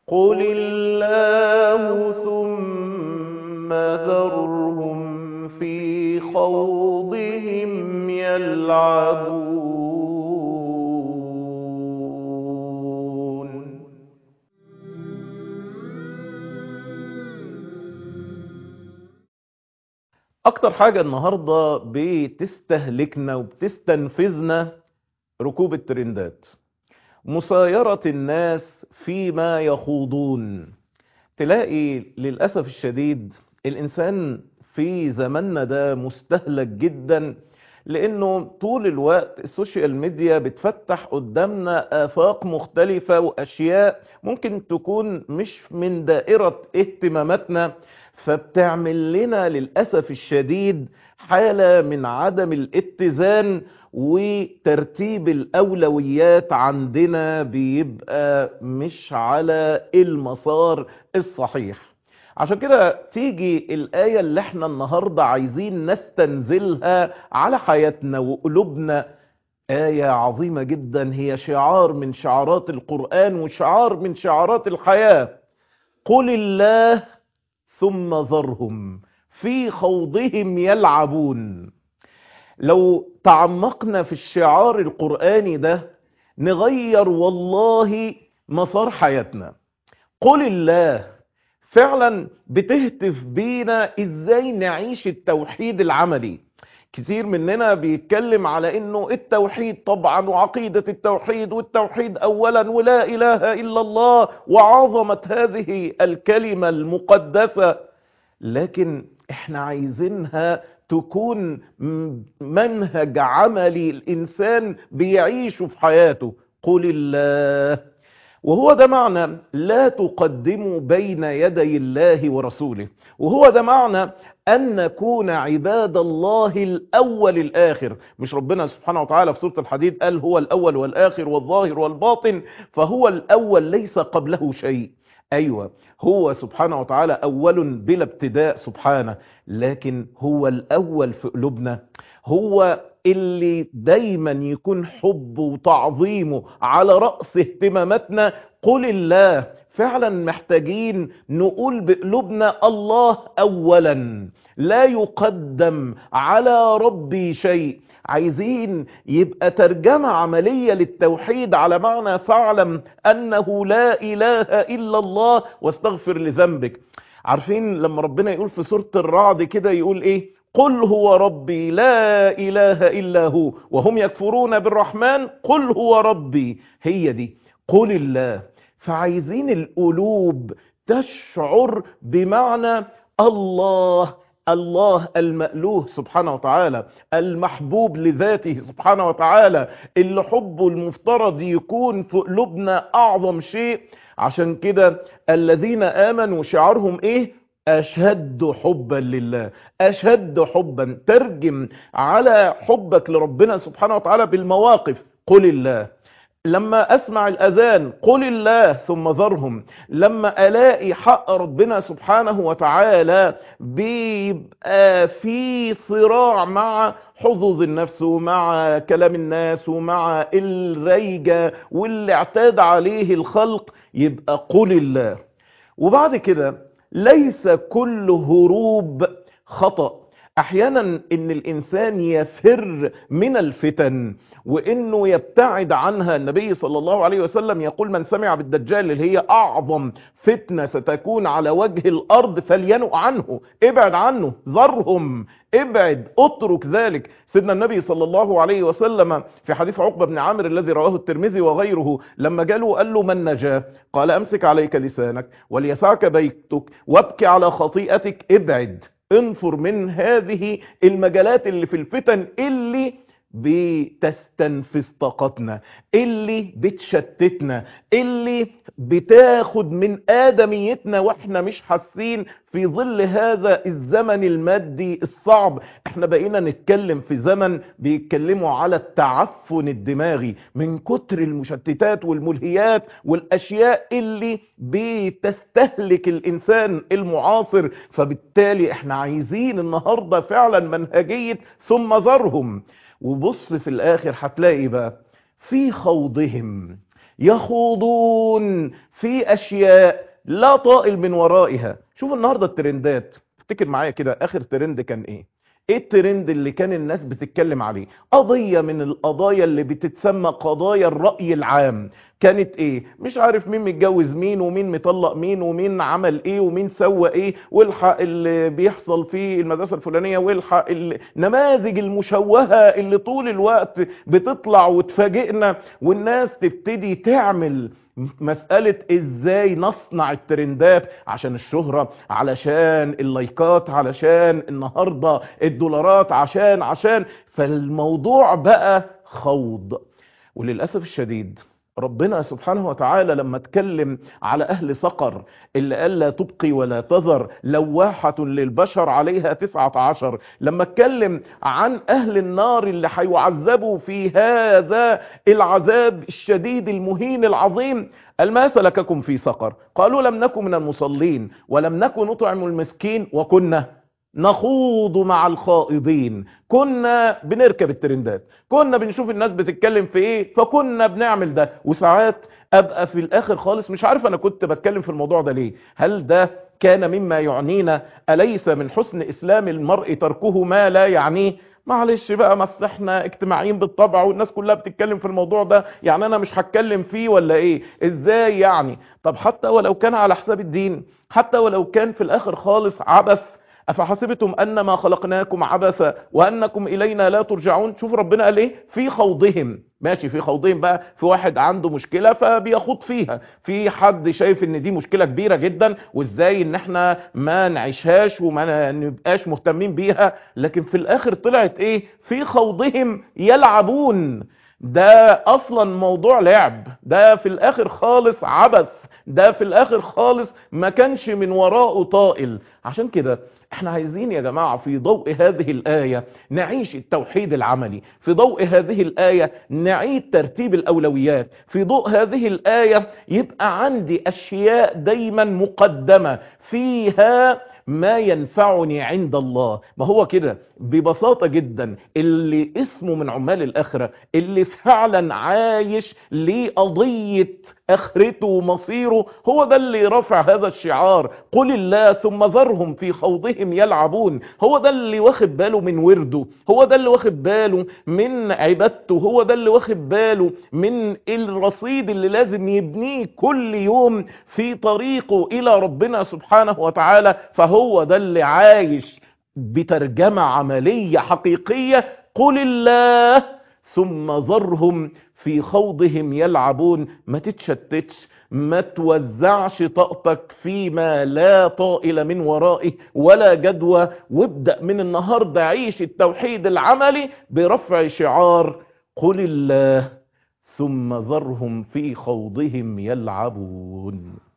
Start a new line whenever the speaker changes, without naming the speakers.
قل الله ثم ذرهم في خوضهم يلعبون اكتر حاجة النهاردة بتستهلكنا وبتستنفذنا ركوب الترندات مسايرة الناس فيما يخوضون تلاقي للأسف الشديد الإنسان في زماننا ده مستهلك جدا لأنه طول الوقت السوشيال ميديا بتفتح قدامنا آفاق مختلفة وأشياء ممكن تكون مش من دائرة اهتماماتنا فبتعمل لنا للأسف الشديد حالة من عدم الاتزان وترتيب الأولويات عندنا بيبقى مش على المسار الصحيح عشان كده تيجي الآية اللي احنا النهاردة عايزين نستنزلها على حياتنا وقلوبنا آية عظيمة جدا هي شعار من شعارات القرآن وشعار من شعارات الحياة قل الله ثم ذرهم في خوضهم يلعبون لو تعمقنا في الشعار القرآني ده نغير والله مسار حياتنا قل الله فعلا بتهتف بينا ازاي نعيش التوحيد العملي كتير مننا بيتكلم على انه التوحيد طبعا وعقيدة التوحيد والتوحيد اولا ولا اله الا الله وعظمة هذه الكلمة المقدسة لكن احنا عايزينها تكون منهج عملي الانسان بيعيشه في حياته قل الله وهو ده معنى لا تقدموا بين يدي الله ورسوله وهو ده معنى أن نكون عباد الله الأول الآخر مش ربنا سبحانه وتعالى في سورة الحديد قال هو الأول والآخر والظاهر والباطن فهو الأول ليس قبله شيء أيوة هو سبحانه وتعالى أول بلا ابتداء سبحانه لكن هو الأول في قلوبنا هو اللي دايما يكون حب وتعظيمه على رأس اهتماماتنا قل الله فعلا محتاجين نقول بقلوبنا الله أولا لا يقدم على ربي شيء عايزين يبقى ترجمة عملية للتوحيد على معنى فاعلم أنه لا إله إلا الله واستغفر لذنبك عارفين لما ربنا يقول في سورة الرعد كده يقول إيه قل هو ربي لا إله إلا هو وهم يكفرون بالرحمن قل هو ربي هي دي قل الله فعايزين القلوب تشعر بمعنى الله الله المألوه سبحانه وتعالى المحبوب لذاته سبحانه وتعالى اللي حبه المفترض يكون في قلوبنا أعظم شيء عشان كده الذين آمنوا شعارهم إيه أشد حبا لله أشد حبا ترجم على حبك لربنا سبحانه وتعالى بالمواقف قل الله لما أسمع الأذان قل الله ثم ذرهم لما ألاقي حق ربنا سبحانه وتعالى بيبقى في صراع مع حظوظ النفس ومع كلام الناس ومع الريجة واللي اعتاد عليه الخلق يبقى قل الله وبعد كده ليس كل هروب خطأ احيانا ان الانسان يفر من الفتن وانه يبتعد عنها النبي صلى الله عليه وسلم يقول من سمع بالدجال اللي هي اعظم فتنة ستكون على وجه الارض فلينؤ عنه ابعد عنه ذرهم ابعد اترك ذلك سيدنا النبي صلى الله عليه وسلم في حديث عقبة بن عامر الذي رواه الترمذي وغيره لما جاله قال له من نجاه قال امسك عليك لسانك وليسعك بيتك وابكي على خطيئتك ابعد انفر من هذه المجالات اللي في الفتن اللي بتستنفذ طاقتنا اللي بتشتتنا اللي بتاخد من آدميتنا واحنا مش حاسين في ظل هذا الزمن المادي الصعب احنا بقينا نتكلم في زمن بيتكلموا على التعفن الدماغي من كتر المشتتات والملهيات والاشياء اللي بتستهلك الانسان المعاصر فبالتالي احنا عايزين النهاردة فعلا منهجية ثم ذرهم وبص في الاخر هتلاقي بقى في خوضهم يخوضون في اشياء لا طائل من ورائها شوف النهاردة الترندات افتكر معايا كده اخر ترند كان ايه ايه الترند اللي كان الناس بتتكلم عليه قضية من القضايا اللي بتتسمى قضايا الرأي العام كانت ايه مش عارف مين متجوز مين ومين مطلق مين ومين عمل ايه ومين سوى ايه والحق اللي بيحصل في المدرسة الفلانية والحق النماذج المشوهة اللي طول الوقت بتطلع وتفاجئنا والناس تبتدي تعمل مسألة ازاي نصنع الترندات عشان الشهرة علشان اللايكات علشان النهاردة الدولارات عشان عشان فالموضوع بقى خوض وللأسف الشديد ربنا سبحانه وتعالى لما اتكلم على أهل سقر اللي قال لا تبقي ولا تذر لواحة للبشر عليها تسعة عشر لما اتكلم عن أهل النار اللي هيعذبوا في هذا العذاب الشديد المهين العظيم قال ما سلككم في سقر قالوا لم نكن من المصلين ولم نكن نطعم المسكين وكنا نخوض مع الخائضين كنا بنركب الترندات كنا بنشوف الناس بتتكلم في ايه فكنا بنعمل ده وساعات ابقى في الاخر خالص مش عارف انا كنت بتكلم في الموضوع ده ليه هل ده كان مما يعنينا اليس من حسن اسلام المرء تركه ما لا يعنيه معلش بقى ما احنا اجتماعيين بالطبع والناس كلها بتتكلم في الموضوع ده يعني انا مش هتكلم فيه ولا ايه ازاي يعني طب حتى ولو كان على حساب الدين حتى ولو كان في الاخر خالص عبث أفحسبتم أنما خلقناكم عبثا وأنكم إلينا لا ترجعون شوف ربنا قال إيه في خوضهم ماشي في خوضهم بقى في واحد عنده مشكلة فبيخوض فيها في حد شايف ان دي مشكلة كبيرة جدا وازاي ان احنا ما نعيشهاش وما نبقاش مهتمين بيها لكن في الاخر طلعت ايه في خوضهم يلعبون ده اصلا موضوع لعب ده في الاخر خالص عبث ده في الاخر خالص ما كانش من وراءه طائل عشان كده احنا عايزين يا جماعة في ضوء هذه الآية نعيش التوحيد العملي في ضوء هذه الآية نعيد ترتيب الأولويات في ضوء هذه الآية يبقى عندي أشياء دايما مقدمة فيها ما ينفعني عند الله ما هو كده ببساطة جدا اللي اسمه من عمال الآخرة اللي فعلا عايش لقضية اخرته ومصيره هو ده اللي رفع هذا الشعار قل الله ثم ذرهم في خوضهم يلعبون هو ده اللي واخد باله من ورده هو ده اللي واخد باله من عبادته هو ده اللي واخد باله من الرصيد اللي لازم يبنيه كل يوم في طريقه الى ربنا سبحانه وتعالى فهو ده اللي عايش بترجمة عملية حقيقية قل الله ثم ذرهم في خوضهم يلعبون ما تتشتتش ما توزعش طاقتك فيما لا طائل من ورائه ولا جدوى وابدأ من النهاردة عيش التوحيد العملي برفع شعار قل الله ثم ذرهم في خوضهم يلعبون